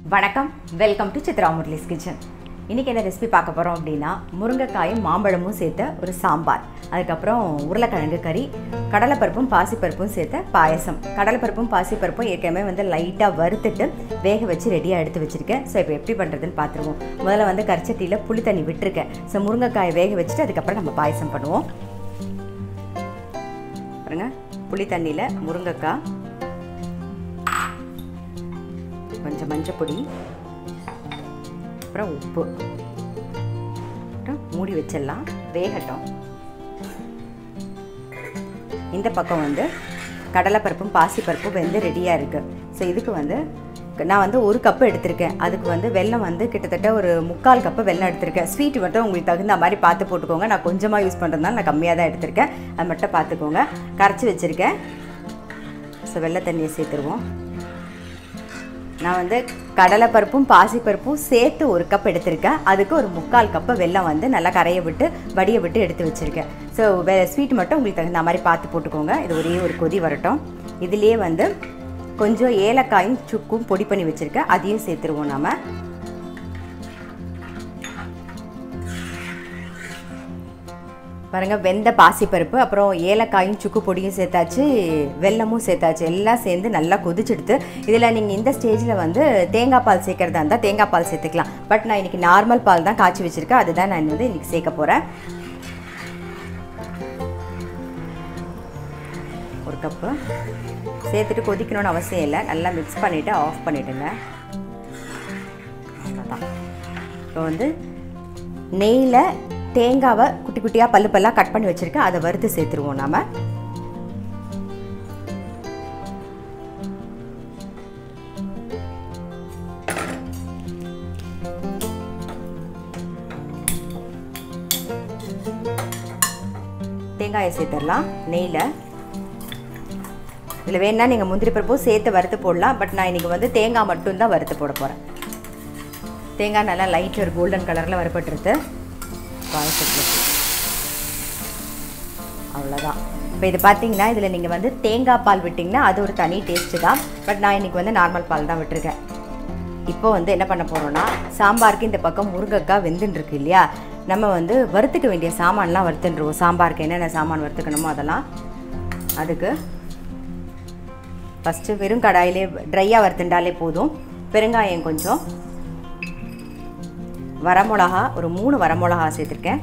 வணக்கம் welcome to Chitra Murali's kitchen இன்றைக்கி என்ன ரெசிபி பார்க்க போகிறோம் அப்படின்னா முருங்கைக்காயும் மாம்பழமும் சேர்த்த ஒரு சாம்பார் அதுக்கப்புறம் உருளைக்கிழங்கு கறி கடலைப்பருப்பும் பாசிப்பருப்பும் சேர்த்த பாயசம் கடலைப்பருப்பும் பாசிப்பருப்பும் ஏற்கனவே வந்து லைட்டாக வறுத்துட்டு வேக வச்சு ரெடியாக எடுத்து வச்சுருக்கேன் ஸோ இப்போ எப்படி பண்ணுறதுன்னு பார்த்துருவோம் முதல்ல வந்து கரிச்சட்டியில் புளி தண்ணி விட்டுருக்கேன் ஸோ முருங்கைக்காயை வேக வச்சுட்டு அதுக்கப்புறம் நம்ம பாயசம் பண்ணுவோம் பாருங்க புளி தண்ணியில் முருங்கைக்காய் கொஞ்சம் மஞ்சப்பொடி அப்புறம் உப்பு அப்புறம் மூடி வச்சிடலாம் வேகட்டும் இந்த பக்கம் வந்து கடலைப்பருப்பும் பாசிப்பருப்பும் வெந்து ரெடியாக இருக்குது ஸோ இதுக்கு வந்து நான் வந்து ஒரு கப்பு எடுத்திருக்கேன் அதுக்கு வந்து வெல்லம் வந்து கிட்டத்தட்ட ஒரு முக்கால் கப்பு வெல்லம் எடுத்திருக்கேன் ஸ்வீட் மட்டும் உங்களுக்கு தகுந்த மாதிரி பார்த்து போட்டுக்கோங்க நான் கொஞ்சமாக யூஸ் பண்ணுறதுனால நான் கம்மியாக தான் எடுத்திருக்கேன் அது மட்டும் பார்த்துக்கோங்க கரைச்சி வச்சுருக்கேன் ஸோ வெள்ளை தண்ணியை சேர்த்துருவோம் நான் வந்து கடலைப்பருப்பும் பாசிப்பருப்பும் சேர்த்து ஒரு கப் எடுத்திருக்கேன் அதுக்கு ஒரு முக்கால் கப்பு வெல்லம் வந்து நல்லா கரைய விட்டு வடிய விட்டு எடுத்து வச்சுருக்கேன் ஸோ வே ஸ்வீட் மட்டும் உங்களுக்கு தகுந்த மாதிரி பார்த்து போட்டுக்கோங்க இது ஒரே ஒரு கொதி வரட்டும் இதுலேயே வந்து கொஞ்சம் ஏலக்காயும் சுக்கும் பொடி பண்ணி வச்சுருக்கேன் அதையும் சேர்த்துருவோம் நாம் பாருங்கள் வெந்த பாசிப்பருப்பு அப்புறம் ஏலக்காயும் சுக்கு பொடியும் சேர்த்தாச்சு வெல்லமும் சேர்த்தாச்சு எல்லாம் சேர்ந்து நல்லா கொதிச்செடுத்து இதில் நீங்கள் இந்த ஸ்டேஜில் வந்து தேங்காய் பால் சேர்க்குறதா இருந்தால் தேங்காய் பால் சேர்த்துக்கலாம் பட் நான் இன்றைக்கி நார்மல் பால் தான் காய்ச்சி வச்சுருக்கேன் அதுதான் நான் வந்து இன்றைக்கி சேர்க்க போகிறேன் ஒரு கப்பு சேர்த்துட்டு கொதிக்கணும்னு அவசியம் இல்லை நல்லா மிக்ஸ் பண்ணிவிட்டு ஆஃப் பண்ணிவிடுங்க அவ்வளோதான் இப்போ வந்து நெய்யில் தேங்காவை குட்டி குட்டியாக பல்லு பல்லாக கட் பண்ணி வச்சுருக்கேன் அதை வறுத்து சேர்த்துருவோம் நாம் தேங்காயை சேர்த்துடலாம் நெய்யில் இதில் வேணா நீங்கள் முந்திரி பருப்பும் சேர்த்து வறுத்து போடலாம் பட் நான் இன்றைக்கி வந்து தேங்காய் மட்டும்தான் வறுத்து போட போகிறேன் தேங்காய் நல்லா லைட் ஒரு கோல்டன் கலரில் வறுப்பட்டுருது பாயசத்தில் அவ்வளோதான் இப்போ இது பார்த்தீங்கன்னா இதில் நீங்கள் வந்து தேங்காய் பால் விட்டிங்கன்னா அது ஒரு தனி டேஸ்ட்டு தான் பட் நான் இன்றைக்கி வந்து நார்மல் பால் தான் விட்டுருக்கேன் இப்போ வந்து என்ன பண்ண போகிறோன்னா சாம்பாருக்கு இந்த பக்கம் முருங்கைக்காய் வெந்துன்னு இருக்கு இல்லையா நம்ம வந்து வறுத்துக்க வேண்டிய சாமான்லாம் வறுத்துட்டுருவோம் சாம்பாருக்கு என்னென்ன சாமான் வறுத்துக்கணுமோ அதெல்லாம் அதுக்கு ஃபஸ்ட்டு வெறும் கடாயிலே ட்ரையாக வறுத்துண்டாலே போதும் பெருங்காயம் கொஞ்சம் வரமிளகா ஒரு மூணு வரமிளகா சேர்த்துருக்கேன்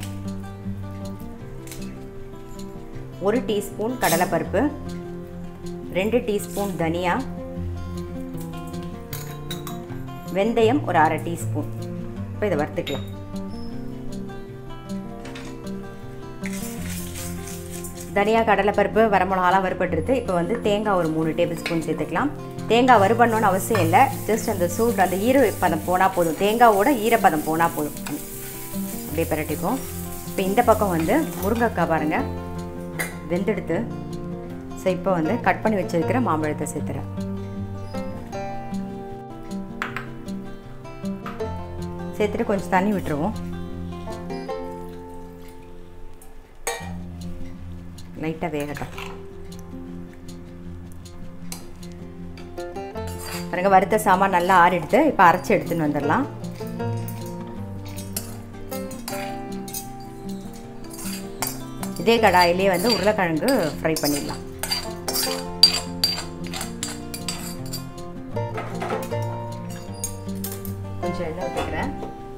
ஒரு டீஸ்பூன் கடலைப்பருப்பு ரெண்டு டீஸ்பூன் தனியா வெந்தயம் ஒரு அரை டீஸ்பூன் இப்போ இதை வறுத்துக்கலாம் தனியா கடலைப்பருப்பு வரமிளகாலாம் வறுபட்டுருது இப்போ வந்து தேங்காய் ஒரு மூணு டேபிள் ஸ்பூன் சேர்த்துக்கலாம் தேங்காய் வறுபடணும்னு அவசியம் இல்லை ஜஸ்ட் அந்த சூட் அந்த ஈரப்பதம் போனால் போதும் தேங்காவோட ஈரப்பதம் போனால் போதும் அப்படியே பரட்டிக்கும் இப்போ இந்த பக்கம் வந்து முருங்கைக்காய் பாருங்கள் வெந்தெடுத்து ஸோ இப்போ வந்து கட் பண்ணி வச்சிருக்கிற மாம்பழத்தை சேர்த்துறேன் சேர்த்துட்டு கொஞ்சம் தண்ணி விட்டுருவோம் லைட்டாக வேகட்டும் பாருங்க வறுத்த சாமான் நல்லா ஆறிடுது இப்போ அரைச்சி எடுத்துன்னு வந்துடலாம் இதே கடாயிலே வந்து உருளைக்கிழங்கு ஃப்ரை பண்ணிடலாம் கொஞ்சம் எண்ணெய் ஊற்றிக்கிறேன்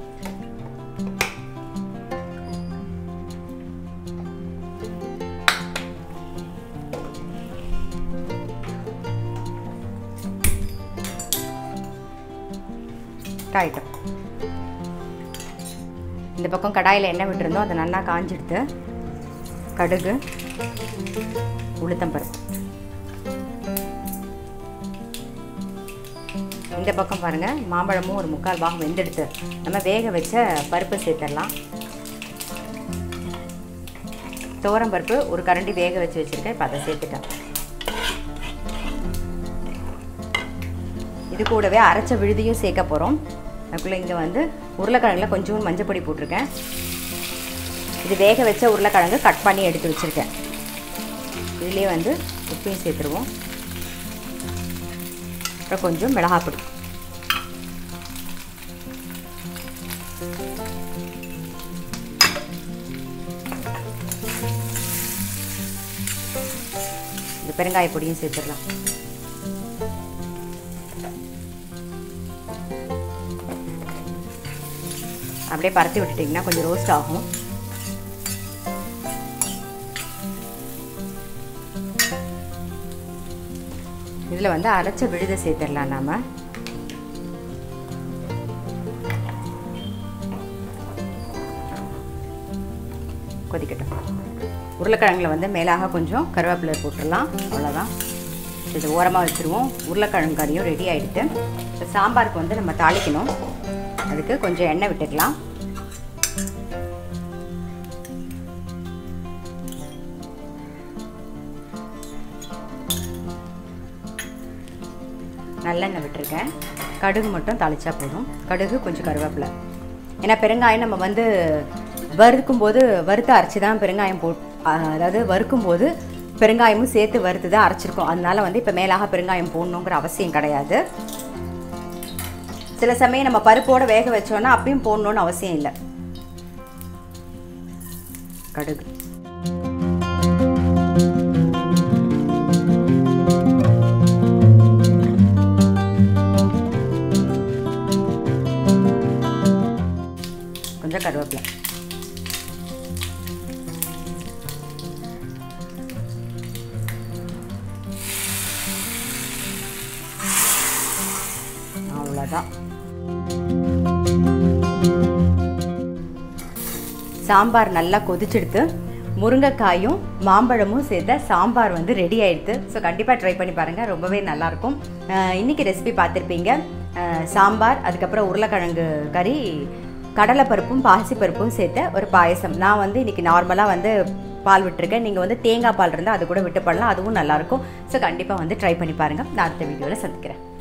காயிட்டும் இந்த பக்கம் கடாயில் எண்ணெய் விட்டுருந்தோம் அதை நல்லா காஞ்சிடுத்து கடுகு உளுத்தம்பருப்பு இந்த பக்கம் பாருங்கள் மாம்பழமும் ஒரு முக்கால் பாகம் வெந்தெடுத்து நம்ம வேக வச்ச பருப்பு சேர்த்துடலாம் துவரம் பருப்பு ஒரு கரண்டி வேக வச்சு வச்சுருக்கேன் இப்போ அதை சேர்த்துட்டேன் இது கூடவே அரைச்ச விழுதியும் சேர்க்க போகிறோம் அதுக்குள்ளே இங்கே வந்து உருளைக்கிழங்குல கொஞ்சம் மஞ்சள் பொடி போட்டிருக்கேன் இது வேக வச்ச உருளைக்கிழங்கு கட் பண்ணி எடுத்து வச்சுருக்கேன் இதுலேயே வந்து உப்பையும் சேர்த்துருவோம் அப்புறம் கொஞ்சம் மிளகாய் பொடி பெருங்காய பொடியும் சேர்த்துடலாம் அப்படியே பரத்தி விட்டுட்டிங்கன்னா கொஞ்சம் ரோஸ்ட் ஆகும் இதில் வந்து அரைச்ச விழுதை சேர்த்துடலாம் நாம் கொதிக்கட்டும் உருளைக்கிழங்குல வந்து மேலாக கொஞ்சம் கருவேப்பிலை போட்டுடலாம் அவ்வளோதான் இது ஓரமாக வச்சுருவோம் உருளைக்கிழங்கு கறியும் ரெடி ஆகிடுது இப்போ சாம்பாருக்கு வந்து நம்ம தாளிக்கணும் அதுக்கு கொஞ்சம் எண்ணெய் விட்டுக்கலாம் நல்லெண்ணெய் விட்டுருக்கேன் கடுகு மட்டும் தாளிச்சா போதும் கடுகு கொஞ்சம் கருவேப்பிலை ஏன்னா பெருங்காயம் நம்ம வந்து வறுக்கும் போது வறுத்து அரைச்சி தான் பெருங்காயம் போ அதாவது வறுக்கும் போது பெருங்காயமும் சேர்த்து வறுத்து தான் அரைச்சிருக்கோம் அதனால வந்து இப்போ மேலாக பெருங்காயம் போடணுங்கிற அவசியம் கிடையாது சில சமயம் நம்ம பருப்போடு வேக வச்சோன்னா அப்பயும் போடணுன்னு அவசியம் இல்லை கடுகு கொஞ்சம் கருவேப்பிலை அவ்வளோதான் சாம்பார் நல்லா கொதிச்செடுத்து முருங்கைக்காயும் மாம்பழமும் சேர்த்த சாம்பார் வந்து ரெடி ஆயிடுது ஸோ கண்டிப்பாக ட்ரை பண்ணி பாருங்கள் ரொம்பவே நல்லாயிருக்கும் இன்றைக்கி ரெசிபி பார்த்துருப்பீங்க அஹ், சாம்பார் அதுக்கப்புறம் உருளைக்கிழங்கு கறி கடலைப்பருப்பும் பாசிப்பருப்பும் சேர்த்த ஒரு பாயசம் நான் வந்து இன்றைக்கி நார்மலாக வந்து பால் விட்டுருக்கேன் நீங்கள் வந்து தேங்காய் பால் இருந்தால் அது கூட விட்டு பண்ணலாம் அதுவும் நல்லாயிருக்கும் ஸோ கண்டிப்பாக வந்து ட்ரை பண்ணி பாருங்கள் நான் அடுத்த வீடியோவில் சந்திக்கிறேன்